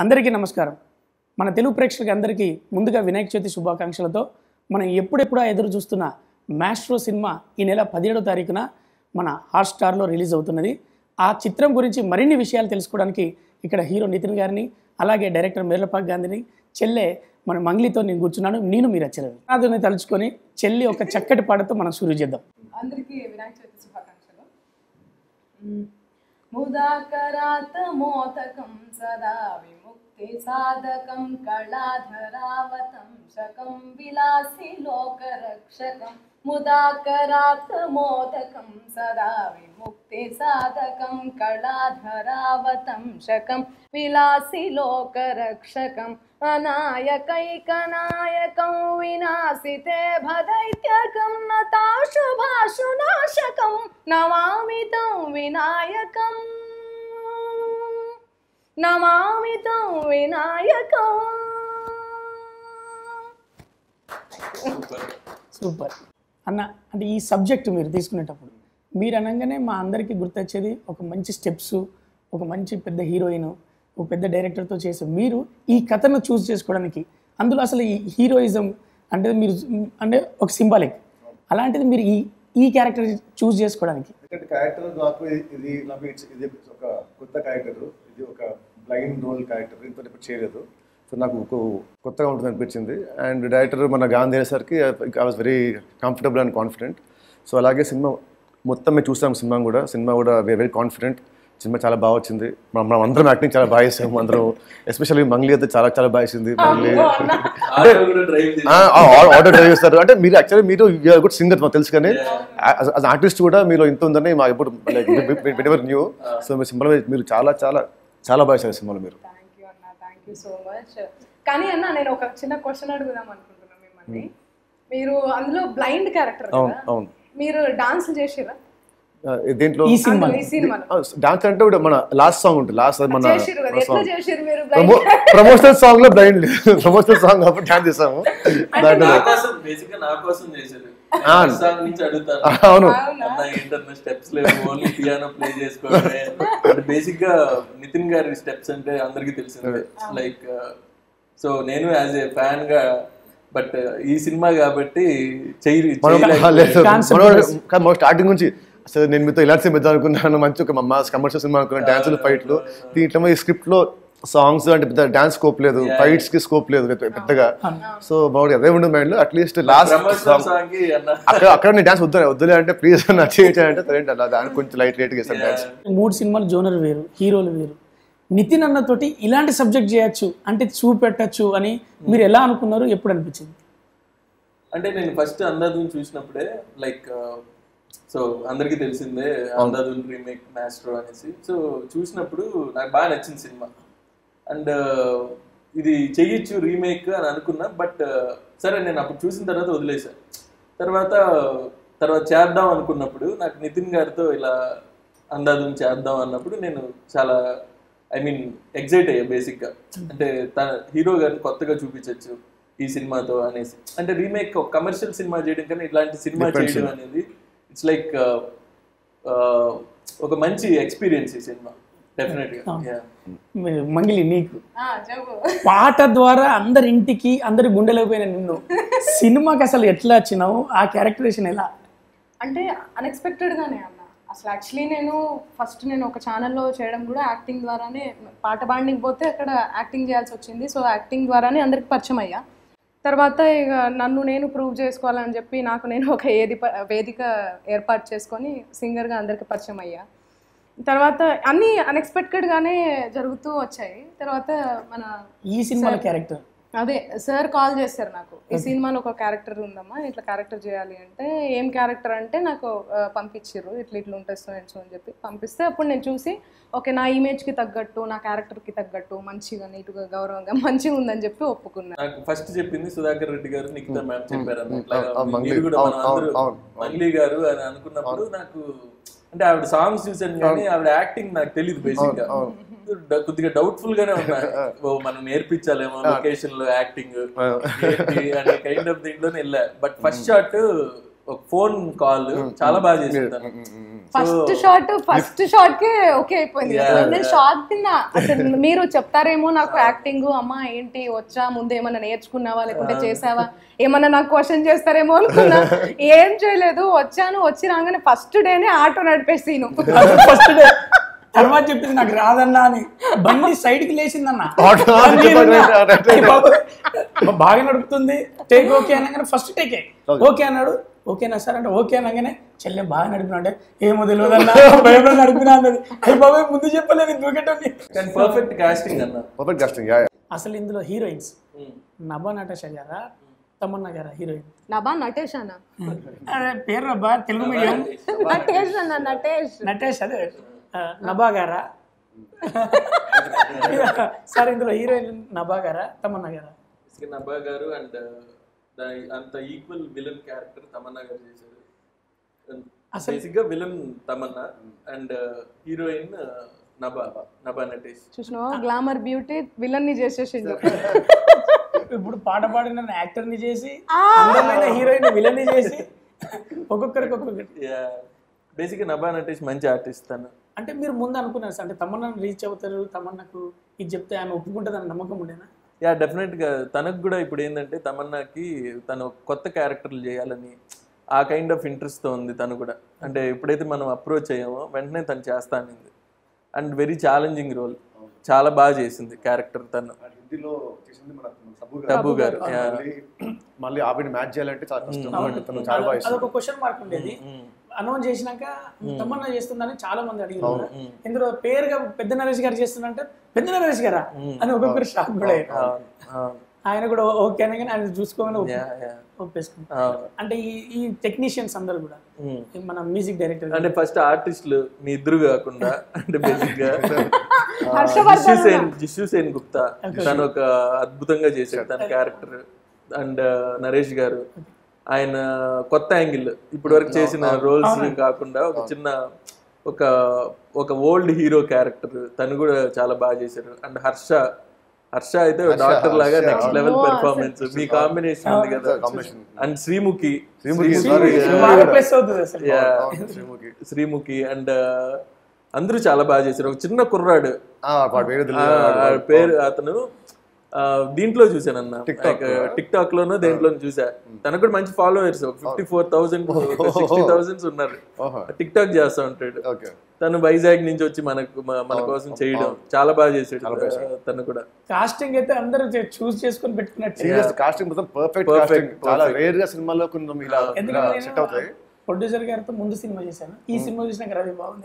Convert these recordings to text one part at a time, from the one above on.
అందరికీ నమస్కారం మన తెలుగు ప్రేక్షకులకి అందరికీ ముందుగా వినాయక చవితి శుభాకాంక్షలతో మనం ఎప్పుడెప్పుడో ఎదురు చూస్తున్న మ్యాస్ట్రో సినిమా ఈ నెల పదిహేడో తారీఖున మన హాట్స్టార్లో రిలీజ్ అవుతున్నది ఆ చిత్రం గురించి మరిన్ని విషయాలు తెలుసుకోవడానికి ఇక్కడ హీరో నితిన్ గారిని అలాగే డైరెక్టర్ మేర్లపాక్ గాంధీని చెల్లె మన మంగ్లీతో నేను కూర్చున్నాను నేను మీరు వచ్చలేదు అదని తలుచుకొని చెల్లి ఒక చక్కటి పాటతో మనం షురూ చేద్దాం అందరికీ వినాయక చవితి శుభాకాంక్షలు మ్మ్. ముదాకరాత మోదకం సదా విముక్తి సాధకం కళాధరావతం శకం విలాసి లోకరక్షకం ముదాకరాత మోదకం సదా విముక్తి సాధకం కళాధరావతం శకం విలాసి లోకరక్షకం అనాయకైకనాయకం వినాశితే భదైత్యకం నతాశుభాశునాశకం నమామి తం వినాయకం నమామి తం వినాయకం సూపర్ అన్న అంటే ఈ సబ్జెక్ట్ మీరు తీసుకునేటప్పుడు మీరు అనగానే మా అందరికీ గుర్తొచ్చేది ఒక మంచి స్టెప్స్ ఒక మంచి పెద్ద హీరోయిన్ ఒక పెద్ద డైరెక్టర్తో చేసే మీరు ఈ కథను చూస్ చేసుకోవడానికి అందులో అసలు ఈ హీరోయిజం అంటే మీరు అంటే ఒక సింబాలిక్ అలాంటిది మీరు ఈ ఈ క్యారెక్టర్ చూస్ చేసుకోవడానికి ఎందుకంటే క్యారెక్టర్ నాకు ఇది- ఇది నాకు ఇది ఇది ఒక కొత్త క్యారెక్టర్ ఇది ఒక బ్లైండ్ రోల్ క్యారెక్టర్ ఇంత ఎప్పుడు చేయలేదు సో నాకు ఒక కొత్తగా ఉంటుంది అనిపించింది అండ్ డైరెక్టర్ మన గాంధీ సార్కి I was very comfortable and confident so అలాగే సినిమా మొత్తం మేము చూసాం సినిమా కూడా సినిమా కూడా వెరీ కాన్ఫిడెంట్ సినిమా చాలా బాగా వచ్చింది మనం మనం అందరం యాక్టింగ్ చాలా బాగా చేసాము అందరం ఎస్పెషల్లీ మంగ్లీ అయితే చాలా చాలా బాగా చేసింది మంగ్లీ ఆటో కూడా డ్రైవ్ చేసి ఆటో డ్రైవ్ చేస్తారు అంటే మీరు యాక్చువల్లీ మీరు గుడ్ సింగర్ మాకు తెలుసు కానీ యాజ్ ఆర్టిస్ట్ కూడా మీరు ఇంత ఉందని మాకు ఎప్పుడు లైక్ ఎవర్ న్యూ సో మీ సినిమాలో మీరు చాలా చాలా చాలా బాగా చేశారు సినిమాలో మీరు థ్యాంక్ యూ అన్న థ్యాంక్ యూ సో మచ్ కానీ అన్న నేను ఒక చిన్న క్వశ్చన్ అడుగుదాం అనుకుంటున్నాను మిమ్మల్ని మీరు అందులో బ్లైండ్ క్యారెక్టర్ అవును కదా అవును మీరు డాన్స్ చేసిరా ఆ, దేంట్లో ఈ సినిమా అందులో ఈ సినిమాలో డాన్స్ అంటే కూడా మన లాస్ట్ సాంగ్ ఉంటుంది లాస్ట్ మన చేసిరు కదా ఎట్లా చేసిరు మీరు blind? ప్రమోషనల్ సాంగ్ లో బ్లైండ్ ప్రమోషనల్ సాంగ్ కాబట్టి డాన్స్ చేసాము దాంట్లో నా కోసం బేసిక్ గా నా కోసం చేశారు ఆ. సాంగ్ నుంచి అడుగుతాను అవును అవునా అన్న ఏంటన్నా స్టెప్స్ లేవు ఓన్లీ పియానో ప్లే చేసుకోవడమే అంటే బేసిక్ గా నితిన్ గారి స్టెప్స్ అంటే అందరికీ తెలిసిందే లైక్ సో నేను యాజ్ ఏ ఫ్యాన్ గా బట్ ఈ సినిమా కాబట్టి చెయ్యి మనం చేయలేకపోయాను. లేదు Concept మనం was- కాదు, మనం స్టార్టింగ్ నుంచి అసలు నేను మీతో ఇలాంటి సినిమా ఇద్దాం అనుకున్నాను మంచి ఒక మాస్ కమర్షియల్ సినిమా అనుకున్నాను డాన్సులు ఫైట్లు దీంట్లో ఈ స్క్రిప్ట్ లో సాంగ్స్ అంటే పెద్ద డాన్స్ స్కోప్ లేదు ఫైట్స్ కి స్కోప్ లేదు పెద్ద- పెద్దగా సో బాగుంది అదే ఉండదు మైండ్ లో at least last promotional song song కి అన్న అక్కడ అక్కడ నేను డాన్స్ వద్దు వద్దులే అంటే ప్లీజ్ నా చేయించానంటే సరే అలా దానికి కొంచెం లైట్ రేట్ చేస్తాను డాన్స్ మూడు సినిమాలు జోనర్ వేరు హీరోలు వేరు నితిన్ అన్నతోటి ఇలాంటి సబ్జెక్ట్ చేయొచ్చు అంటే చూపెట్టచ్చు అని మీరు ఎలా అనుకున్నారు ఎప్పుడు అనిపించింది అంటే నేను ఫస్ట్ అందాదుని చూసినప్పుడే లైక్ సో అందరికీ తెలిసిందే అందాదున్ రీమేక్ మాస్ట్రో అనేసి సో చూసినప్పుడు నాకు బాగా నచ్చింది సినిమా అండ్ ఇది చెయ్యొచ్చు రీమేక్ అని అనుకున్నా బట్ సరే నేను అప్పుడు చూసిన తర్వాత వదిలేశాను తర్వాత తర్వాత చేద్దాం అనుకున్నప్పుడు నాకు నితిన్ గారితో ఇలా అందాదుని చేద్దాం అన్నప్పుడు నేను చాలా ఐ మీన్ ఎగ్జైట్ అయ్యా బేసిక్గా అంటే తన హీరో గారిని కొత్తగా చూపించవచ్చు ఈ సినిమాతో అనేసి అంటే రీమేక్ ఒక కమర్షియల్ సినిమా చేయడం కన్నా ఇలాంటి సినిమా చేయడం అనేది ఇట్స్ లైక్ ఒక మంచి ఎక్స్పీరియన్స్ ఈ సినిమా డెఫినెట్ గా Yeah. మీరు మంగిలి నీకు ఆ, చెప్పు పాట ద్వారా అందరి ఇంటికి అందరి గుండెలోకి పోయిన నిన్ను సినిమాకి అసలు ఎట్లా వచ్చినావు ఆ క్యారెక్టరేషన్ ఎలా అంటే అన్ఎక్స్పెక్టెడ్ గానే అన్న అసలు యాక్చువల్లీ నేను ఫస్ట్ నేను ఒక ఛానల్లో చేయడం కూడా యాక్టింగ్ ద్వారానే పాట పాడడానికి పోతే అక్కడ యాక్టింగ్ చేయాల్సి వచ్చింది సో యాక్టింగ్ ద్వారానే అందరికి పరిచయం అయ్యా తర్వాత ఇక నన్ను నేను ప్రూవ్ చేసుకోవాలని చెప్పి నాకు నేను ఒక ఏది వేదిక ఏర్పాటు చేసుకొని సింగర్గా అందరికి పరిచయం అయ్యా తర్వాత అన్నీ అన్ఎక్స్పెక్టెడ్గానే జరుగుతూ వచ్చాయి తర్వాత మన ఈ సినిమాల క్యారెక్టర్ అదే సార్ కాల్ చేశారు నాకు ఈ సినిమాలో ఒక క్యారెక్టర్ ఉందమ్మా ఇట్లా క్యారెక్టర్ చేయాలి అంటే ఏం క్యారెక్టర్ అంటే నాకు ఆ, పంపించిర్రు ఇట్లా ఇట్లా ఉంటుంది సో అండ్ సో అని చెప్పి పంపిస్తే అప్పుడు నేను చూసి ఓకే నా ఇమేజ్కి తగ్గట్టు నా క్యారెక్టర్కి తగ్గట్టు మంచిగా నీట్గా గౌరవంగా మంచిగా ఉందని చెప్పి ఒప్పుకున్నాను నాకు ఫస్ట్ చెప్పింది సుధాకర్ రెడ్డి గారు నిఖిత మ్యామ్ చెప్పారు అన్న. ఆ, ఇట్లా ఆ, మంగ్లీ. మీరు కూడా అవును, మనం అందరూ అవును, అవును. మంగ్లీ గారు అని అనుకున్నప్పుడు నాకు అంటే ఆవిడ సాంగ్స్ చూసాను కానీ ఆవిడ యాక్టింగ్ నాకు తెలియదు బేసిక్ గా డ- కొద్దిగా డౌట్ఫుల్ గానే ఉన్నా ఓ మనం నేర్పించాలేమో లొకేషన్ లో యాక్టింగ్ అనే కైండ్ ఆఫ్ దీంట్లోనే వెళ్ళా బట్ ఫస్ట్ షాట్ ఒక ఫోన్ కాల్ చాలా బాగా చేసింది తను. ఫస్ట్ షాట్ ఫస్ట్ షాట్ కే ఓకే అయిపోయింది Yeah, నేను షాక్ తిన్నా అసలు మీరు చెప్తారేమో నాకు యాక్టింగ్ అమ్మా ఏంటి వచ్చా ముందు ఏమన్నా నేర్చుకున్నావా లేకుంటే చేసావా ఏమన్నా నాకు క్వశ్చన్ చేస్తారేమో అనుకున్నా ఏం చేయలేదు వచ్చాను వచ్చి రాగానే ఫస్ట్ డేనే ఆటో నడిపేసీను ఫస్ట్ డే తర్వాత చెప్పింది నాకు రాదన్నా అని బండి సైడ్ కి లేచిందన్న Auto- నేనున్నా. right, right, right. బాబు, బాగా నడుపుతుంది టేక్ ఓకే అనగానే ఫస్ట్ టేకే ఓకే అన్నాడు ఓకేనా సార్ అంటే ఓకే అనగానే చెల్లె బాగా నడిపినా అంటే ఏమో తెలియదన్నా భయపడి నడిపినా అన్నది అయ్యి బాబాయ్ ముందు చెప్పలేదు దూకేటోని కానీ పర్ఫెక్ట్ కాస్టింగ్ అన్న పర్ఫెక్ట్ కాస్టింగ్ యా అసలు ఇందులో హీరోయిన్స్ నభా నటాష గారా తమన్నా గారా హీరోయిన్ నబా నటేష్ అన్న అదే పేరు అబ్బా తెలుగు మీడియం నటేష్ అన్న నటేష్ నటేష్ అదే ఆ, నభా గారా సార్ ఇందులో హీరోయిన్ నభా గారా తమన్నా గారా నబ్బా గారు అండ్ అంత ఈక్వల్ విలన్ క్యారెక్టర్ తమన్నా గారు చేశారు బేసిక్ గా villain Tamannaah and heroine Nabha Nabha Natesh చూసినావా గ్లామర్ బ్యూటీ విలన్ ని చేసేసిండు ఇప్పుడు పాట పాడిన యాక్టర్ ని చేసి అందమైన హీరోయిన్ విలన్ ని చేసి ఒక్కొక్కరికి ఒక్కొక్కటి బేసిక్ గా నబా నటేష్ మంచి ఆర్టిస్ట్ తను అంటే మీరు ముందు అనుకున్నారు సార్ అంటే తమన్నాను రీచ్ అవుతారు తమన్నాకు ఇది చెప్తే ఆమె ఒప్పుకుంటుందని నమ్మకం ఉండేనా యా డెఫినెట్ గా తనకు కూడా ఇప్పుడు ఏంటంటే తమన్నాకి తను కొత్త క్యారెక్టర్లు చేయాలని ఆ కైండ్ ఆఫ్ ఇంట్రెస్ట్ తో ఉంది తను కూడా అంటే ఎప్పుడైతే మనం అప్రోచ్ అయ్యామో వెంటనే తను చేస్తా అనింది అండ్ వెరీ ఛాలెంజింగ్ రోల్ చాలా బాగా చేసింది క్యారెక్టర్ తను హిందీలో చేసింది మన సబ్బు టబు గారు మళ్ళీ మళ్ళీ ఆవిడ మ్యాచ్ చేయాలంటే చాలా కష్టం అంటే తను చాలా బాగా అదొక క్వశ్చన్ మార్క్ ఉండేది అనౌన్స్ చేసినాక తమన్నా చేస్తుందని చాలా మంది అడిగారు ఇందులో పేరుగా పెద్ద నరేష్ గారు చేస్తుందంటే పెద్ద నరేష్ గారా అని ఒక్కొక్కరు షాక్ కూడా అయ్యారు. ఆయన కూడా ఓకే అనగానే ఆయన చూసుకోమని ఒప్పు- Yeah, yeah. ఒప్పేసుకుంటారు అవును. అంటే ఈ ఈ టెక్నీషియన్స్ అందరు కూడా Mm. ఈ మన మ్యూజిక్ డైరెక్టర్ అంటే ఫస్ట్ ఆర్టిస్టులు మీ ఇద్దరు కాకుండా అంటే బేసిక్ గా హర్షవర్ధన్ జిష్యు సేన్ జిష్యు సేన్ గుప్తా తను ఒక అద్భుతంగా చేశాడు తన క్యారెక్టర్ అండ్ నరేష్ గారు ఆయన కొత్త యాంగిల్ ఇప్పటి వరకు చేసిన రోల్స్ కాకుండా ఒక చిన్న ఒక ఒక ఓల్డ్ హీరో క్యారెక్టర్ తను కూడా చాలా బాగా చేశారు అండ్ హర్ష హర్ష అయితే డాక్టర్ లాగా హర్ష. నెక్స్ట్ లెవెల్ పెర్ఫార్మెన్స్ మీ కాంబినేషన్ ఉంది కదా combination and Sreemukhi Sreemukhi, Sreemukhi, sorry. బాగా ప్లస్ అవుతుంది అసలు Yeah. శ్రీముఖి శ్రీముఖి అండ్ అందరూ చాలా బాగా చేశారు ఒక చిన్న కుర్రాడు ఆ, వాడి పేరు ఆ, తెలియదు ఆ పేరు అతను ఆ, దీంట్లో చూసానన్న TikTok. టిక్ టాక్ లోనో దేంట్లో చూసా తనకు కూడా మంచి ఫాలోవర్స్ ఒక fifty four thousand sixty thousands ఉన్నారు ఓహో టిక్ టాక్ చేస్తా ఉంటాడు ఓకే తను వైజాగ్ నుంచి వచ్చి మనకు మ- మన కోసం చేయడం చాలా బాగా చేసాడు ఆ, తను కూడా కాస్టింగ్ అయితే అందరూ చూస్ చేసుకొని పెట్టుకున్నట్టు సీరియస్ కాస్టింగ్ మొత్తం పర్ఫెక్ట్ Perfect, కాస్టింగ్ చాలా రేర్ గా సినిమాలో కొన్ని ఇలా ఇలా ఎందుకంటే సెట్ అవుతాయి ప్రొడ్యూసర్ గారితో ముందు సినిమా చేశాను ఈ సినిమా చూసినాక రవి బాగుంది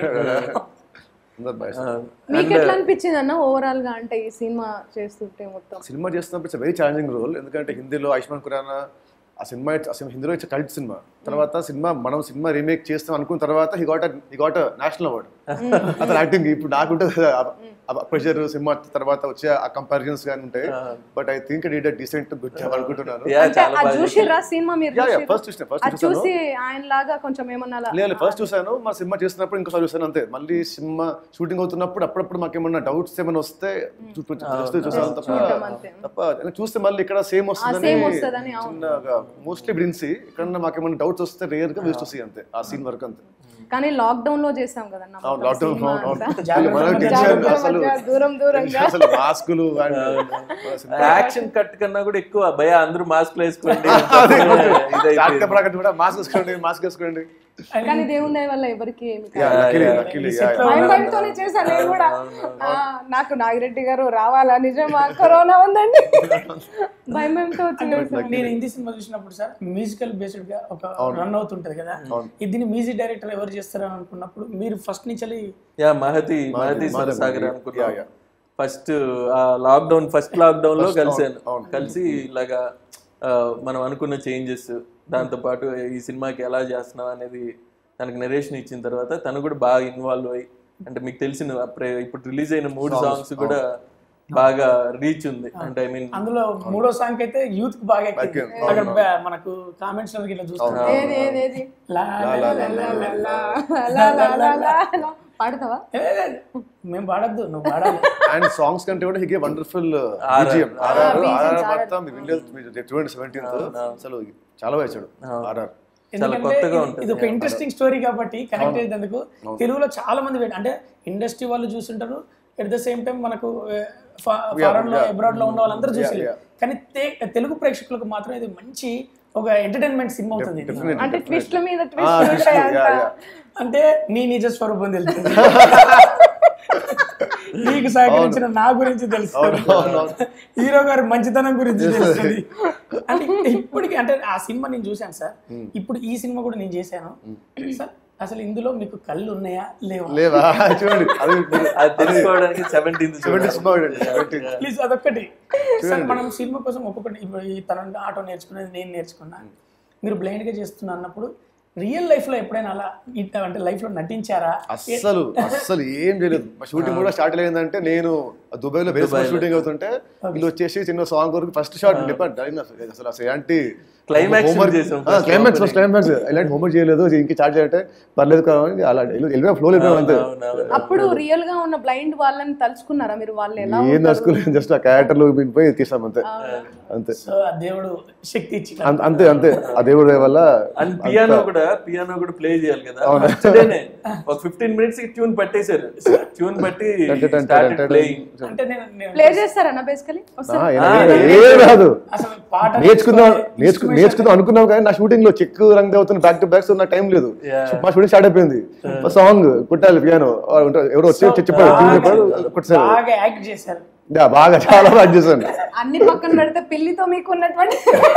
అందరు బాయ్ ఆ, మీకు ఎట్లా అనిపించింది అన్న ఓవరాల్ గా అంటే ఈ సినిమా చేస్తుంటే మొత్తం సినిమా చేస్తున్నప్పుడు ఇట్స్ వెరీ ఛాలెంజింగ్ రోల్ ఎందుకంటే హిందీలో ఆయుష్మాన్ ఖురానా ఆ సినిమా ఆ సినిమా హిందీలో ఇట్స్ కల్ట్ సినిమా తర్వాత సినిమా మనం సినిమా రీమేక్ చేస్తాం అనుకున్న తర్వాత he got he got national award అతను యాక్టింగ్ ఇప్పుడు నాకుంటుంది ప్రెషర్ సినిమా తర్వాత వచ్చే ఆ కంపారిజన్స్ కానీ ఉంటాయి but I think it decent good job అనుకుంటున్నాను yeah, అంటే చాలా అది బాగా చూసిర్రా సినిమా మీరు యా యా చూసిర్రా? ఫస్ట్ చూసిన ఫస్ట్ అది చూసాను చూసి ఆయన లాగా కొంచెం ఏమన్నా అలా- లేదు ఫస్ట్ చూసాను మా సినిమా చేస్తున్నప్పుడు ఇంకోసారి చూసాను అంతే మళ్ళీ సినిమా షూటింగ్ అవుతున్నప్పుడు అప్పుడప్పుడు మాకేమన్నా డౌట్స్ ఏమైనా వస్తే చూ- చూ- just చూసాను తప్ప చూడటం అంతే. తప్ప చూస్తే మళ్ళీ ఇక్కడ సేమ్ వస్తుందని same వస్తదని, అవును. చిన్నగా మోస్ట్లీ బ్రిన్సి ఇక్కడ మాకేమైనా డౌట్స్ వస్తే రేర్ గా వేస్ట్ వస్తాయి అంతే ఆ సీన్ వరకు అంతే కానీ లాక్డౌన్ లో చేసాం కదన్న అవును మొత్తం లాక్డౌన్ సినిమా అవును అంతా. అవును జాగ్రత్త మన మధ్య, tension జాగ్రత్తల అసలు మధ్య, దూరం దూరంగా అసలు మాస్కులు అండ్ యాక్షన్ కట్ కన్నా కూడా ఎక్కువ భయ అందరూ మాస్క్ వేసుకోండి స్టార్ట్ ఇదైతే కప్పడా కూడా మాస్క్ వేసుకోండి మాస్క్ వేసుకోండి కానీ దేవుని దయ వల్ల ఎవరికి ఏమి కాదు. యా లక్కీలీ లక్కీలీ యా భయం భయంతోనే చేశాను నేను కూడా ఆ, నాకు నాగిరెడ్డి గారు రావాలా నిజమా కరోనా ఉందండి భయం భయంతో వచ్చింది నేను హిందీ సినిమా చూసినప్పుడు సార్ మ్యూజికల్ బేస్డ్ గా ఒక రన్ అవుతుంటది కదా ఇది మ్యూజిక్ డైరెక్టర్ ఎవరు చేస్తారని అనుకున్నప్పుడు మీరు ఫస్ట్ నుంచి వెళ్ళి యా మహతి మహతి మహతి, సాగర్ యా, అనుకున్నా యా. ఫస్ట్ ఆ లాక్డౌన్ ఫస్ట్ లాక్డౌన్ లో కలిసాను అవును. కలిసి ఇలాగా ఆ, మనం అనుకున్న చేంజెస్ దాంతో పాటు ఈ సినిమాకి ఎలా చేస్తున్నాం అనేది తనకు నరేషన్ ఇచ్చిన తర్వాత తను కూడా బాగా ఇన్వాల్వ్ అయ్యి అంటే మీకు తెలిసిన అప్పుడే ఇప్పుడు రిలీజ్ అయిన మూడు సాంగ్స్ కూడా బాగా రీచ్ ఉంది అంటే ఐ మీన్ అందులో మూడో సాంగ్ అయితే యూత్ కి బాగా ఎక్కింది ఎక్కింది. అక్కడ బా- మనకు కామెంట్స్ ఇట్లా చూస్తున్నాం ఏది ఏది ఏది లా లా లా లా లా లా. లా, లా, లా, లా, లా. పాడతావా ఏ, మేము పాడద్దు నువ్వు పాడాలి అండ్ సాంగ్స్ కంటే కూడా హిగే wonderful RR. BGM RR BGM, RR RR. మొత్తం మీరు వింటే మీరు చూడండి సెవెంటీన్త్ అసలు చాలా బాగా ఇచ్చాడు ఆర్ఆర్ ఎందుకంటే కొత్తగా ఇది- ఉంటుంది. ఇది ఒక ఇంట్రెస్టింగ్ స్టోరీ కాబట్టి కనెక్ట్ అయ్యేందుకు తెలుగులో చాలా మంది wait- అంటే ఇండస్ట్రీ వాళ్ళు చూస్తుంటారు ఎట్ ద సేమ్ టైం మనకు ఫారెన్ లో అబ్రాడ్ లో ఉన్న వాళ్ళందరూ చూసి కానీ తే- తెలుగు ప్రేక్షకులకు మాత్రం ఇది మంచి ఒక ఎంటర్టైన్మెంట్ సినిమా అవుతుంది ఇది. అంటే ట్విస్ట్ల మీద ట్విస్ట్ ఉంటాయి అంత అంటే నీ నిజ స్వరూపం తెలుస్తుంది నీకు సహకరించిన నా గురించి తెలుస్తుంది హీరో గారి మంచితనం గురించి తెలుస్తుంది అంటే ఇప్పటికి అంటే ఆ సినిమా నేను చూశాను సార్ ఇప్పుడు ఈ సినిమా కూడా నేను చేశాను సార్ అసలు ఇందులో మీకు కళ్ళు ఉన్నాయా లేవా లేవా చూడండి అది మీరు- అది తెలుసుకోవడానికి సెవెంటీన్త్ చూడండి సినిమా చూడండి, 17. ప్లీజ్ అదొక్కటి సార్ మనం సినిమా కోసం ఒక్కొక్కటి ఇప్పుడు ఈ తన ఆటో నేర్చుకునేది నేను నేర్చుకున్నా మీరు బ్లైండ్ గా చేస్తున్నా అన్నప్పుడు రియల్ లైఫ్ లో ఎప్పుడైనా అలా ఇట్లా అంటే లైఫ్ లో నటించారా అస్సలు అస్సలు ఏం చేయలేదు మా షూటింగ్ కూడా స్టార్ట్ అయిందంటే నేను దుబాయ్ లో బేస్బాల్ షూటింగ్ అవుతుంటే వీళ్ళు వచ్చేసి చిన్న సాంగ్ వరకు ఫస్ట్ షాట్ డిపెండ్ అసలు అసలు ఎలాంటి Climax homework- చేసాం ఆ, climax ఫస్ట్ క్లైమాక్స్ ఎలాంటి హోంవర్క్ చేయలేదు ఇంక చార్జ్ చేయాలంటే పర్లేదు కావాలి అలా వెళ్ళిపోయాం ఫ్లో వెళ్ళిపోయాం అంతే అవునవును. అప్పుడు రియల్ గా ఉన్న బ్లైండ్ వాళ్ళని తలుచుకున్నారా మీరు వాళ్ళు ఎలా ఏం నడుచుకోలేదు జస్ట్ ఆ క్యారెక్టర్లు పోయి తీసాం అంతే అంతే సో ఆ దేవుడు శక్తి ఇచ్చిన అంత- అంతే అంతే ఆ దేవుడి దయ వల్ల అండ్ పియానో కూడా పియానో కూడా ప్లే చేయాలి కదా ఫస్ట్ డేనే ఒక ఫిఫ్టీన్ మినిట్స్ కి ట్యూన్ పట్టేశారు ట్యూన్ పట్టి స్టార్టెడ్ ప్లేయింగ్ అంటే నేను నేను ప్లే చేస్తారన్నా బేసికలీ ఆ, ఏం- ఏం రాదు అసలు పాట నేర్చుకుందాం నేర్చుకొని నేర్చుకు నేర్చుకుందాం అనుకున్నాం కానీ నా షూటింగ్ లో చెక్ రంగ్ అవుతున్న బ్యాక్ టు బ్యాక్ నాకు టైం లేదు మా షూటింగ్ స్టార్ట్ అయిపోయింది సాంగ్ కుట్టాలి పియానో ఎవరో వచ్చి చెప్పారు tune చెప్పారు కొట్టేశారు బాగా యాక్ట్ చేశారు యా, బాగా చాలా బాగా చేశాను అన్ని పక్కన పెడితే పిల్లితో మీకు ఉన్నటువంటి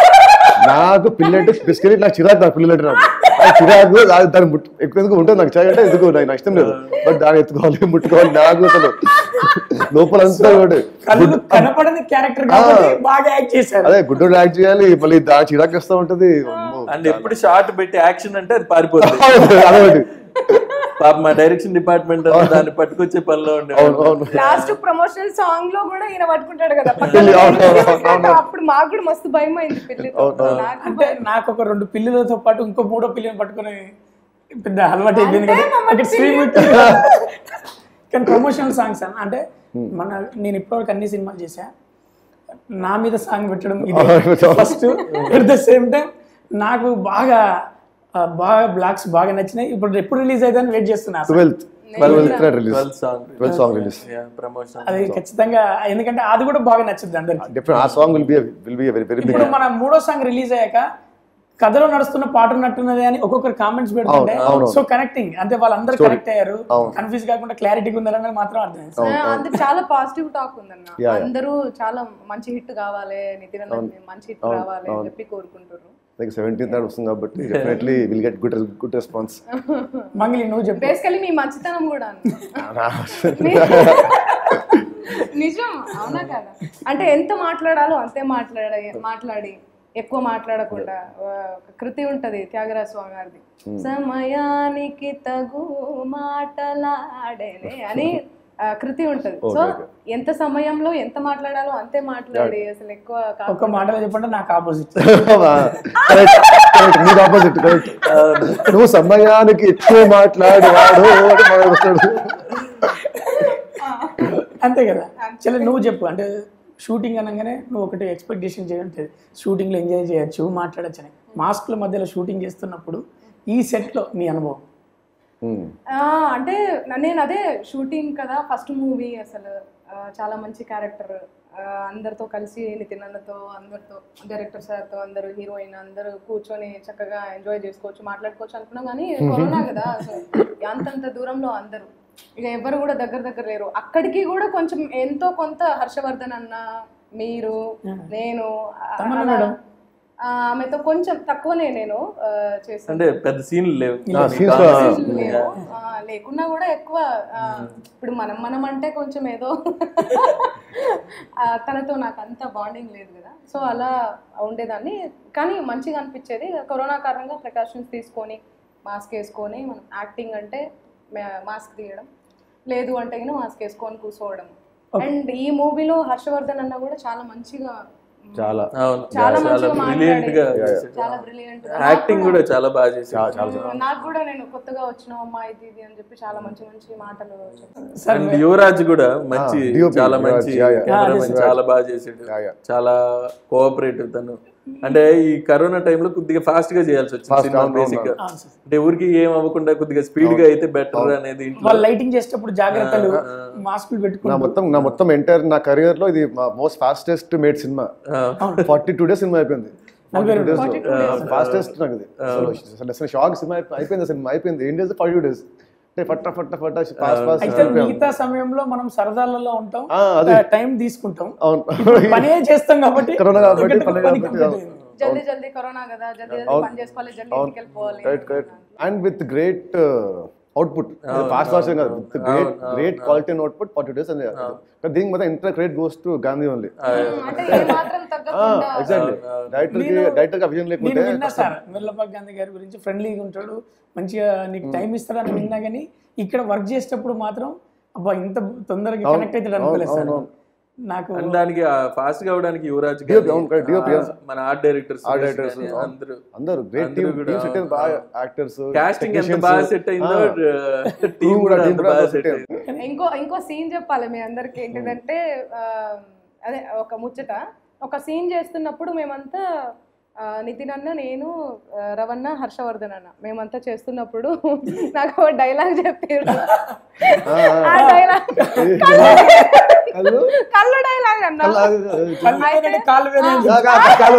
నాకు పిల్లంటే బేసికలీ నాకు చిరాకు నాకు పిల్లలంటే నాకు నాకు చిరాకు అది దాన్ని ముట్టు ఎక్కువ ఎందుకు ఉంటుంది నాకు చిరాకు అంటే ఎందుకు నాకు నాకు ఇష్టం లేదు బట్ దాన్ని ఎత్తుకోవాలి ముట్టుకోవాలి నాకు అసలు లోపల అంతా ఒకటి కళ్ళు కనపడని క్యారెక్టర్ కాబట్టి బాగా యాక్ట్ చేశారు అదే గుడ్డోడు యాక్ట్ చేయాలి మళ్ళీ దా చిరాకు వస్తూ ఉంటది అమ్మో. అండ్ ఎప్పుడు షార్ట్ పెట్టి యాక్షన్ అంటే అది పారిపోతుంది అదొకటి పాప మా డైరెక్షన్ డిపార్ట్మెంట్ దాన్ని పట్టుకొచ్చే పనిలో ఉండే అవును అవును లాస్ట్ ప్రమోషనల్ సాంగ్ లో కూడా ఈయన పట్టుకుంటాడు కదా పిల్లి, అవును, అవును, అవును. అప్పుడు మాకు కూడా మస్తు భయం అయింది పిల్లితో నాకు అంటే నాకు ఒక రెండు పిల్లులతో పాటు ఇంకో మూడో పిల్లని పట్టుకొని పెద్ద అలవాటు అయిపోయింది కదా ఒక శ్రీముఖి కానీ ప్రమోషనల్ సాంగ్స్ అన్న అంటే మన నేను ఇప్పటివరకు అన్ని సినిమాలు చేశా నా మీద సాంగ్ పెట్టడం ఇది first at the same time నాకు బాగా ఆ, బాగా బ్లాక్స్ బాగా నచ్చినాయి ఇప్పుడు ఎప్పుడు రిలీజ్ అవుతుందని వెయిట్ చేస్తున్నా అసలు. Twelfth twelfth release twelfth song twelfth song release promotion అది ఖచ్చితంగా ఎందుకంటే అది కూడా బాగా నచ్చుద్ది అందరికి డిఫరెంట్ ఆ song will be will be very very big ఇప్పుడు మన మూడో సాంగ్ రిలీజ్ అయ్యాక కథలో నడుస్తున్న పాట ఉన్నట్టున్నది అని ఒక్కొక్కరు కామెంట్స్ పెడుతుంటే అవును, సో కనెక్టింగ్ అంటే వాళ్ళందరూ కనెక్ట్ అయ్యారు కన్ఫ్యూజ్ కాకుండా క్లారిటీగా ఉన్నారని మాత్రం అర్థం అందుకు చాలా పాజిటివ్ టాక్ ఉందన్న Yeah, yeah. అందరూ చాలా మంచి హిట్ కావాలి నితిన్ అన్నకి మంచి హిట్ రావాలి అని చెప్పి కోరుకుంటారు లైక్ సెవెంటీన్త్ నాడు వస్తుంది కాబట్టి definitely will get good good response Mangli నువ్వు చెప్పు బేసికలీ మీ మంచితనం కూడా అన్న నిజం అవునా కదా అంటే ఎంత మాట్లాడాలో అంతే మాట్లాడ మాట్లాడి ఎక్కువ మాట్లాడకుండా ఆ, ఒక కృతి ఉంటది త్యాగరాజ స్వామి గారిది సమయానికి తగు మాటలాడేనే అని ఆ, కృతి ఉంటది సో ఎంత సమయంలో ఎంత మాట్లాడాలో అంతే మాట్లాడి అసలు ఎక్కువ కా- ఒక్క మాటలో చెప్పంటే నాకు ఆపోజిట్ కరెక్ట్ కరెక్ట్ నీకు ఆపోజిట్ కరెక్ట్ నువ్వు సమయానికి ఎక్కువ మాట్లాడేవాడు అని మనకు వస్తాడు. అంతే కదా చలో నువ్వు చెప్పు అంటే షూటింగ్ అనగానే నువ్వు ఒకటి ఎక్స్పెక్టేషన్ చేయంటే షూటింగ్లో ఎంజాయ్ చేయొచ్చు మాట్లాడచ్చు అని మాస్క్ల మధ్యలో షూటింగ్ చేస్తున్నప్పుడు ఈ సెట్లో నీ అనుభవం Hmm. ఆ, అంటే న- నేను అదే షూటింగ్ కదా ఫస్ట్ మూవీ అసలు ఆ, చాలా మంచి క్యారెక్టర్ అందరితో కలిసి నితిన్ అన్నతో అందరితో డైరెక్టర్ సార్తో అందరూ హీరోయిన్ అందరూ కూర్చొని చక్కగా ఎంజాయ్ చేసుకోవచ్చు మాట్లాడుకోవచ్చు అనుకున్నాం కానీ కరోనా కదా అసలు అంతంత దూరంలో అందరూ ఇక ఎవరు కూడా దగ్గర దగ్గర లేరు అక్కడికి కూడా కొంచెం ఎంతో కొంత హర్షవర్ధన్ అన్న మీరు నేను ఆ, తమన్నా అలా- మేడం. ఆ, ఆమెతో కొంచెం తక్కువనే నేను ఆ, చేశాను అంటే పెద్ద సీన్లు లేవు ఆ, scenes లో- లేవు. ఆ, లేకున్నా కూడా ఎక్కువ ఆ, ఇప్పుడు మనం మనం అంటే కొంచెం ఏదో ఆ, తనతో నాకు అంత బాండింగ్ లేదు కదా సో అలా ఉండేదాన్ని కానీ మంచిగా అనిపించేది కరోనా కారణంగా ప్రికాషన్స్ తీసుకొని మాస్క్ వేసుకొని మనం యాక్టింగ్ అంటే మాస్క్ తీయడం లేదు అంటే గిన మాస్క్ వేసుకొని కూర్చోవడం అండ్ ఈ మూవీలో హర్షవర్ధన్ అన్న కూడా చాలా మంచిగా చాలా అవును చాలా చాలా మంచిగా బ్రిలియంట్ గా మాట్లాడి చాలా బ్రిలియంట్ యాక్టింగ్ కూడా చాలా బాగా చేశారు నాకు కూడా నేను కొత్తగా వచ్చిన అమ్మా ఇది ఇది అని చెప్పి చాలా మంచి మంచి మాటలు చెప్పాను సార్ అండ్ యువరాజ్ కూడా మంచి DOP, చాలా యువరాజ్, మంచి yeah, yeah. cameraman, చాలా బాగా చేసాడు Yeah, yeah. చాలా కోఆపరేటివ్ తను అంటే ఈ కరోనా టైంలో కొద్దిగా ఫాస్ట్ గా చేయాల్సి వచ్చింది Fast, సినిమా అవును, బేసిక్ గా అవును సార్. అంటే ఊరికి ఏం అవ్వకుండా కొద్దిగా స్పీడ్ గా అయితే బెటర్ అనేది ఇంట్లో వాళ్ళు లైటింగ్ చేసేటప్పుడు జాగ్రత్తలు మాస్కులు నా పెట్టుకుంటూ మొత్తం నా మొత్తం ఎంటైర్ నా కెరియర్ లో ఇది మోస్ట్ ఫాస్టెస్ట్ మేడ్ సినిమా ఆ, ఫార్టీ టూ డేస్ సినిమా అయిపోయింది ఫాస్టెస్ట్ నాకు ఇది అసలు అసలు షాక్ సినిమా అయిపో- అయిపోయింది సినిమా అయిపోయింది ఏం డేస్ ఫార్టీ టూ డేస్ అంటే ఫట్ట ఫట్ట ఫట్ట ఫాస్ట్ ఫాస్ట్ అయితే మిగతా సమయంలో మనం సరదాలలో ఉంటాం ఆ, అది. టైం తీసుకుంటాం అవును ఇప్పుడు పనే చేస్తాం కాబట్టి కరోనా కాబట్టి ఒకటికి పని పని కాబట్టి complete అవును. అయింది. జల్దీ జల్దీ కరోనా కదా జల్దీ జల్దీ పని చేసుకోవాలి జల్దీ ఇంటికి వెళ్ళిపోవాలి correct correct and with great output fast fast కాదు with great great quality and output forty days అని దీనికి మొత్తం entire credit goes to Gandhi only అంటే ఏ మాత్రం తగ్గకుండా ఎగ్జాక్ట్లీ డైరెక్టర్ కి డైరెక్టర్ కి అభిజన్ నేను లేకుంటే విన్నా సార్ మిర్లపాక్ గాంధీ గారి గురించి ఫ్రెండ్లీగా ఉంటాడు మంచిగా నీకు టైం ఇస్తాడని విన్నా కానీ ఇక్కడ వర్క్ చేసేటప్పుడు మాత్రం అబ్బా ఇంత తొందరగా కనెక్ట్ అవుతాడు అనుకోలేదు సార్ నాకు అండ్ దానికి ఫాస్ట్ గా అవడానికి యువరాజ్ DOP, గాని, అవును, correct, DOP, ఆ, yes. మన ఆర్ట్ డైరెక్టర్స్ Art directors, అవును. అందరూ అందరూ గ్రేట్ అందరూ టీమ్ కూడా, టీమ్ సెట్ బాగా యాక్టర్స్ కాస్టింగ్ ఎంత బాగా సెట్ అయిందో టీం కూడా కూడా team అంత కూడా బాగా బాగా సెట్ set అయింది ఇంకో ఇంకో సీన్ చెప్పాలి మీ అందరికి ఏంటిదంటే ఆ, అదే ఒక ముచ్చట ఒక సీన్ చేస్తున్నప్పుడు మేమంతా ఆ, నితిన్ అన్న నేను ఆ, రవణ హర్షవర్ధన్ అన్న మేమంతా చేస్తున్నప్పుడు నాకు ఒక డైలాగ్ చెప్పారు ఆ డైలాగ్ కళ్ళు కళ్ళు డైలాగ్ అన్న కళ్ళు వేరే, కాళ్ళు వేరే అని చెప్పి. కాళ్ళు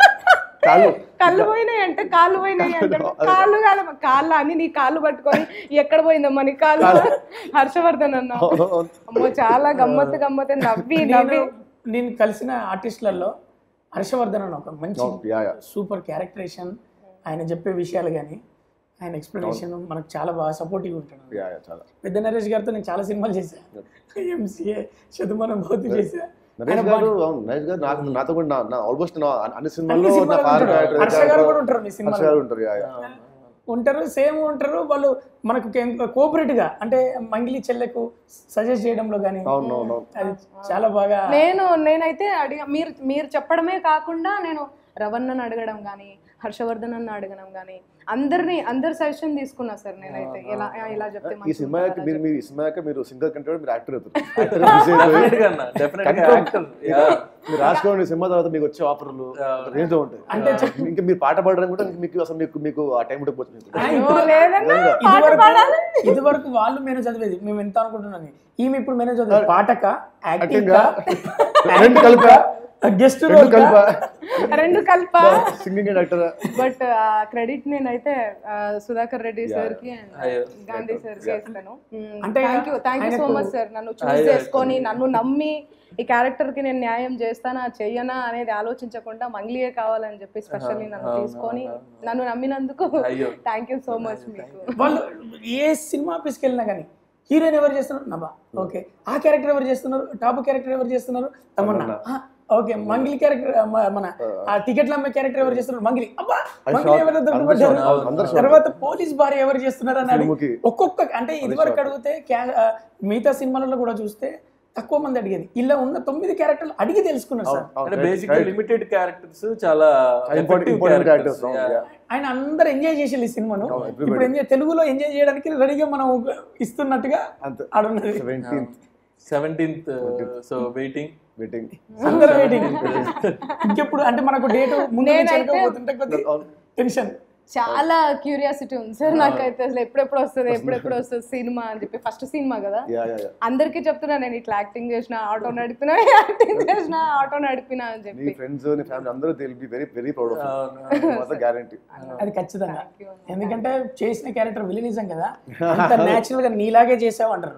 కాళ్ళు కళ్ళు పోయినాయి అంటే కాళ్ళు పోయినాయి అంటే కాళ్ళు కాదు కాళ్ళు అని నీ కాళ్ళు పట్టుకొని ఎక్కడ పోయిందమ్మా నీ కాళ్ళు హర్షవర్ధన్ అన్న అమ్మో చాలా గమ్మత్తు గమ్మత్తు నవ్వి నవ్వి నేను నేను కలిసిన ఆర్టిస్టులలో హర్షవర్ధన్ అని ఒక మంచి యా యా సూపర్ క్యారెక్టరేషన్ ఆయన చెప్పే విషయాలు కానీ ఆయన ఎక్స్ప్లెనేషన్ మనకు చాలా బాగా సపోర్టివ్ ఉంటాడు యా యా చాలా పెద్ద నరేష్ గారితో నేను చాలా సినిమాలు చేశాను ఎంసీఏ శతమానం భౌతి చేశా నరేష్ గారు అవును నరేష్ గారు నాకు నాతో కూడా నా- నా ఆల్మోస్ట్ నా అన్ని అన్ని సినిమాల్లో నా సినిమాలు ఫాదర్ ఉంటారు. హర్ష గారు కూడా ఉంటారు మీ హర్ష సినిమాలో గారు ఉంటారు యా యా ఉంటారు సేమ్ ఉంటారు వాళ్ళు మనకు కోఆపరేట్ గా అంటే మంగిలి చెల్లెకు సజెస్ట్ చేయడంలో కానీ అవును అవును అది చాలా బాగా నేను నేనైతే అడిగా మీరు మీరు చెప్పడమే కాకుండా నేను రవణ్ణను అడగడం కానీ హర్షవర్ధన్ అన్న అడగడం కానీ అందరిని అందరి సజెషన్ తీసుకున్నా సార్ నేనైతే ఇలా ఇలా చెప్తే ఈ మంచిగా సినిమాకి ఉంటుందా? మీరు మీరు ఈ సినిమాకి మీరు సింగర్ కంటే మీరు యాక్టర్ అవుతారు Actor busy అయిపోయి, డెఫినెట్ గా అన్న డెఫినెట్ గా Confirm. యాక్టర్ మీరు రాసుకోండి సినిమా తర్వాత మీకు వచ్చే ఆఫర్లు రేంజ్ లో ఉంటాయి ఇంకా మీరు పాట పాడడం కూడా మీకు అసలు మీకు మీకు ఆ టైం ఉండకపోతుంది మీకు. ఆ, ఓ, ఇప్పుడు లేదన్నా ఇది పాట వరకు పాడాలి ఇది వరకు వాళ్ళు మేనేజ్ చదివేది మేము ఎంత అనుకుంటున్నాం ఈమె ఇప్పుడు మేనేజ్ చదివేది పాటక యాక్టింగ్ రెండు కలిప గెస్ట్ రెండు కలిప రెండు కల్ప సింగింగ్ యాక్టర్ బట్ ఆ క్రెడిట్ నేనైతే ఆ, సుధాకర్ రెడ్డి సార్ కి and అయ్యో. గాంధీ సార్ కి ఇస్తాను అంటే thank you thank you so ఆయనకు- మచ్ సార్ నన్ను చూస్ చేసుకొని నన్ను నమ్మి ఈ క్యారెక్టర్ కి నేను న్యాయం చేస్తానా చెయ్యనా అనేది ఆలోచించకుండా మంగ్లీయే కావాలని చెప్పి స్పెషల్లీ నన్ను తీసుకొని నన్ను నమ్మినందుకు అయ్యో. థ్యాంక్ యూ సో మచ్ మీకు వాళ్ళు ఏ సినిమా ఆఫీస్కి వెళ్ళినా కానీ హీరోయిన్ ఎవరు చేస్తున్నారు నబా ఓకే ఆ క్యారెక్టర్ ఎవరు చేస్తున్నారు టాప్ క్యారెక్టర్ ఎవరు చేస్తున్నారు తమన్నా ఆ, ఓకే మంగిలి క్యారెక్టర్ మన ఆ టికెట్లు అమ్మే క్యారెక్టర్ ఎవరు చేస్తున్నారు మంగిలి అబ్బా మంగిలి ఎవరు దొరకబడ్డారు అందరు అందరు shock. తర్వాత పోలీస్ భార్య ఎవరు చేస్తున్నారు అని అడిగి సినిమాకి. ఒక్కొక్క అంటే ఇది వరకు అడిగితే క్యా- ఆ, మిగతా సినిమాలలో కూడా చూస్తే తక్కువ మంది అడిగేది ఇలా ఉన్న తొమ్మిది క్యారెక్టర్లు అడిగి తెలుసుకున్నారు సార్ అంటే బేసిక్ లిమిటెడ్ క్యారెక్టర్స్ చాలా important effective important characters. Characters Yeah. ఆయన అందరు ఎంజాయ్ చేసేది ఈ సినిమాను ఇప్పుడు ఎంజాయ్ తెలుగులో ఎంజాయ్ చేయడానికి రెడీగా మనం ఇస్తున్నట్టుగా అంతే ఆడున్నది seventeenth seventeenth so waiting meeting అందరూ వెయిటింగ్ ఇంకెప్పుడు అంటే మనకు డేట్ ముందు నుంచి నేనైతే- వెళ్ళకపోతుంటే కొద్ది టెన్షన్ చాలా క్యూరియాసిటీ ఉంది సార్ నాకైతే అసలు ఎప్పుడెప్పుడు వస్తుంది ఎప్పుడెప్పుడు వస్తుంది సినిమా అని చెప్పి ఫస్ట్ సినిమా కదా యా యా యా అందరికీ చెప్తున్నా నేను ఇట్లా యాక్టింగ్ చేసిన ఆటో నడిపినా యాక్టింగ్ చేసిన ఆటో నడిపినా అని నీ చెప్పి ఫ్రెండ్స్ నీ ఫ్యామిలీ అందరూ they be very very proud of అవును. మాత్రం గ్యారంటీ అది ఖచ్చితంగా ఎందుకంటే చేసిన క్యారెక్టర్ విలినిజం కదా అంత నేచురల్ గా నీలాగే చేసావు అంటారు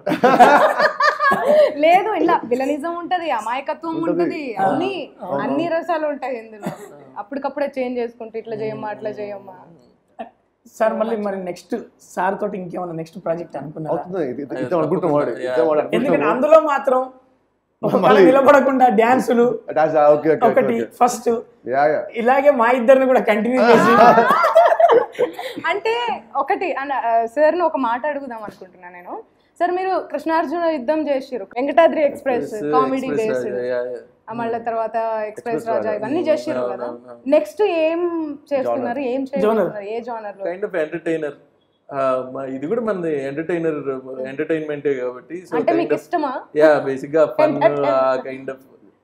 లేదు ఇలా విలనిజం ఉంటది అమాయకత్వం ఉంటది అన్ని అన్ని రసాలు ఉంటాయి ఇందులో అప్పటికప్పుడే చేంజ్ చేసుకుంటూ ఇట్లా చేయమ్మా అట్లా చేయమ్మా సార్ మళ్ళీ మరి నెక్స్ట్ సార్ తోటి ఇంకేమన్నా నెక్స్ట్ ప్రాజెక్ట్ అనుకున్నారా అవుతుంది ఇది ఇది- ఇద్దాం అనుకుంటాం వాడు ఇద్దాం వాడు ఎందుకంటే అనుకుంటాం అందులో మాత్రం ఒక కళ నిలబడకుండా డ్యాన్సులు ఓకే ఓకే ఒకటి ఫస్ట్ యా యా ఇలాగే మా ఇద్దరిని కూడా కంటిన్యూ చేసి అంటే ఒకటి సార్ ఒక మాట అడుగుదాం అనుకుంటున్నా నేను సార్ మీరు కృష్ణార్జున యుద్ధం చేసిర్రు Venkatadri Express comedy Express based Raja, yeah, yeah. మళ్ళీ తర్వాత ఎక్స్ప్రెస్ రాజా ఇవన్నీ చేసిర్రు కదా నెక్స్ట్ ఏం చేస్తున్నారు ఏం చేస్తున్నారు ఏ జానర్ లో కైండ్ ఆఫ్ ఎంటర్టైనర్ ఇది కూడా మనది ఎంటర్టైనర్ ఎంటర్టైన్మెంటే కాబట్టి సో అంటే మీకు ఇష్టమా యా బేసిక్ గా ఫన్ కైండ్ ఆఫ్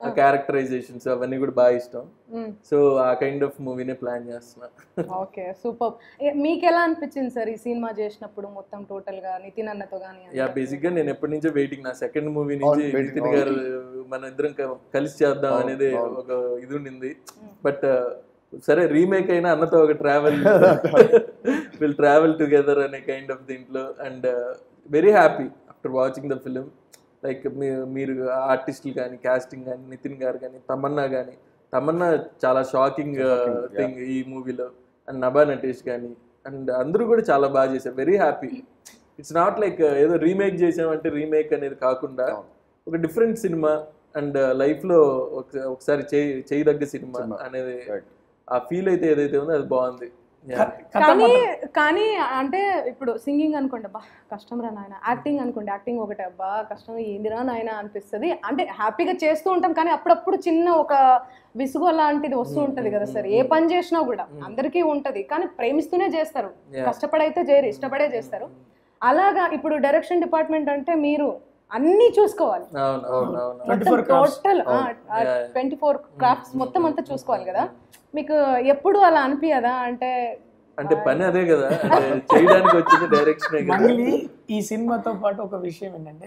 ఆ క్యారెక్టరైజేషన్స్ అవన్నీ కూడా బాగా ఇష్టం మ్మ్. సో ఆ కైండ్ ఆఫ్ మూవీనే ప్లాన్ చేస్తున్నా ఓకే సూపర్ మీకు ఎలా అనిపించింది సార్ ఈ సినిమా చేసినప్పుడు మొత్తం టోటల్ గా నితిన్ అన్నతో కానీ యా బేసిక్ గా నేను ఎప్పటి నుంచో వెయిటింగ్ నా సెకండ్ మూవీ అవును, నుంచి waiting, నితిన్ గారు మన ఇద్దరం క- కలిసి చేద్దాం అవును, అనేది అవును. ఒక ఇది ఉండింది బట్ సరే రీమేక్ అయినా అన్నతో ఒక ట్రావెల్ విల్ ట్రావెల్ టుగెదర్ అనే కైండ్ ఆఫ్ దీంట్లో and very happy after watching the film like మీరు ఆర్టిస్టులు కానీ కాస్టింగ్ కానీ నితిన్ గారు కానీ తమన్నా కానీ తమన్నా చాలా షాకింగ్ Shocking, yeah. థింగ్ ఈ మూవీలో అండ్ నభా నటేష్ కానీ అండ్ అందరూ కూడా చాలా బాగా చేశారు very happy it's not like ఏదో రీమేక్ చేసామంటే రీమేక్ అనేది కాకుండా అవును. ఒక డిఫరెంట్ సినిమా అండ్ లైఫ్ లో ఒక- ఒకసారి చేయి చేయదగ్గ సినిమా సినిమా. అనేది Right. ఆ ఫీల్ అయితే ఏదైతే ఉందో అది బాగుంది Yeah. కథ కానీ మాత్రం- కానీ అంటే ఇప్పుడు సింగింగ్ అనుకోండి అబ్బా కష్టం రా నాయన యాక్టింగ్ అనుకోండి యాక్టింగ్ ఒకటే అబ్బా కష్టం ఏందిరా నాయన అనిపిస్తుంది అంటే హ్యాపీగా చేస్తూ ఉంటాం కానీ అప్పుడప్పుడు చిన్న ఒక విసుగు అలాంటిది వస్తూ ఉంటది కదా సార్ ఏ పని చేసినా కూడా అందరికీ ఉంటది కానీ ప్రేమిస్తూనే చేస్తారు Yeah. కష్టపడైతే చేయరు ఇష్టపడే చేస్తారు అలాగా ఇప్పుడు డైరెక్షన్ డిపార్ట్మెంట్ అంటే మీరు అన్నీ చూసుకోవాలి అవును అవును అవును 24 crafts. Total Yeah. Twenty four crafts మొత్తం అంతా చూసుకోవాలి కదా మీకు ఎప్పుడు అలా అనిపించదా అంటే అంటే పని అదే కదా అంటే చేయడానికి వచ్చింది డైరెక్షన్ కదా మంగ్లీ ఈ సినిమాతో పాటు ఒక విషయం ఏంటంటే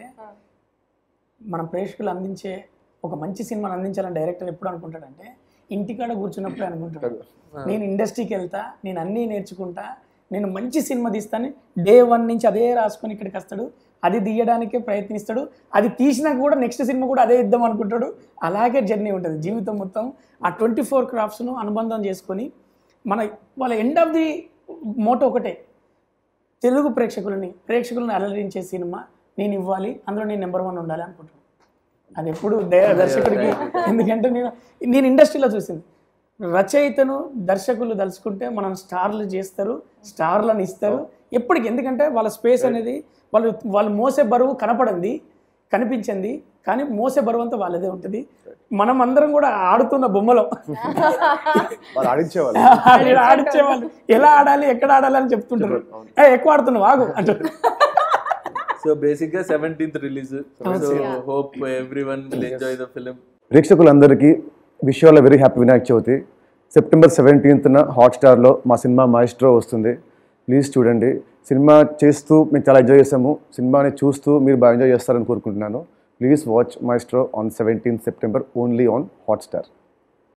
మన ప్రేక్షకులు అందించే ఒక మంచి సినిమాని అందించాలని డైరెక్టర్ ఎప్పుడు అనుకుంటాడంటే ఇంటికాడ కూర్చున్నప్పుడే అనుకుంటాడు నేను ఇండస్ట్రీకి వెళ్తా నేను అన్నీ నేర్చుకుంటా నేను మంచి సినిమా తీస్తాను డే వన్ నుంచి అదే రాసుకొని ఇక్కడికి వస్తాడు అది తీయడానికే ప్రయత్నిస్తాడు అది తీసినాక కూడా నెక్స్ట్ సినిమా కూడా అదే ఇద్దాం అనుకుంటాడు అలాగే జర్నీ ఉంటుంది జీవితం మొత్తం ఆ ట్వంటీ ఫోర్ క్రాఫ్ట్స్ను అనుబంధం చేసుకొని మన వాళ్ళ ఎండ్ ఆఫ్ ది మోటో ఒకటే తెలుగు ప్రేక్షకులని ప్రేక్షకులను అలరించే సినిమా నేను ఇవ్వాలి అందులో నేను నెంబర్ వన్ ఉండాలి అనుకుంటున్నాను అది ఎప్పుడు దే- దర్శకుడికి ఎందుకంటే నేను నేను ఇండస్ట్రీలో చూసింది రచయితను దర్శకులు దలుచుకుంటే మనం స్టార్లు చేస్తారు స్టార్లను ఇస్తారు ఎప్పటికి ఎందుకంటే వాళ్ళ స్పేస్ అనేది వాళ్ళు వాళ్ళు మోసే బరువు కనపడింది కనిపించింది కానీ మోసే బరువు అంతా వాళ్ళదే ఉంటుంది మనం అందరం కూడా ఆడుతున్న బొమ్మలో వాళ్ళు ఆడించేవాళ్ళు ఆడి- ఆడిచ్చేవాళ్ళు ఎలా ఆడాలి ఎక్కడ ఆడాలి అని చెప్తుంటారు ఏ ఎక్కువ ఆడుతున్నావు ఆగు అంటారు సో బేసిక్ గా seventeenth release so hope everyone will enjoy the film ప్రేక్షకులందరికీ విషయాల very happy Vinayaka Chavithi September సెవెంటీన్త్న హాట్స్టార్లో మా సినిమా మాయిస్ట్రో వస్తుంది ప్లీజ్ చూడండి సినిమా చేస్తూ మేము చాలా ఎంజాయ్ చేసాము సినిమాని చూస్తూ మీరు బాగా ఎంజాయ్ చేస్తారని కోరుకుంటున్నాను please watch Maestro on seventeenth September only on Hotstar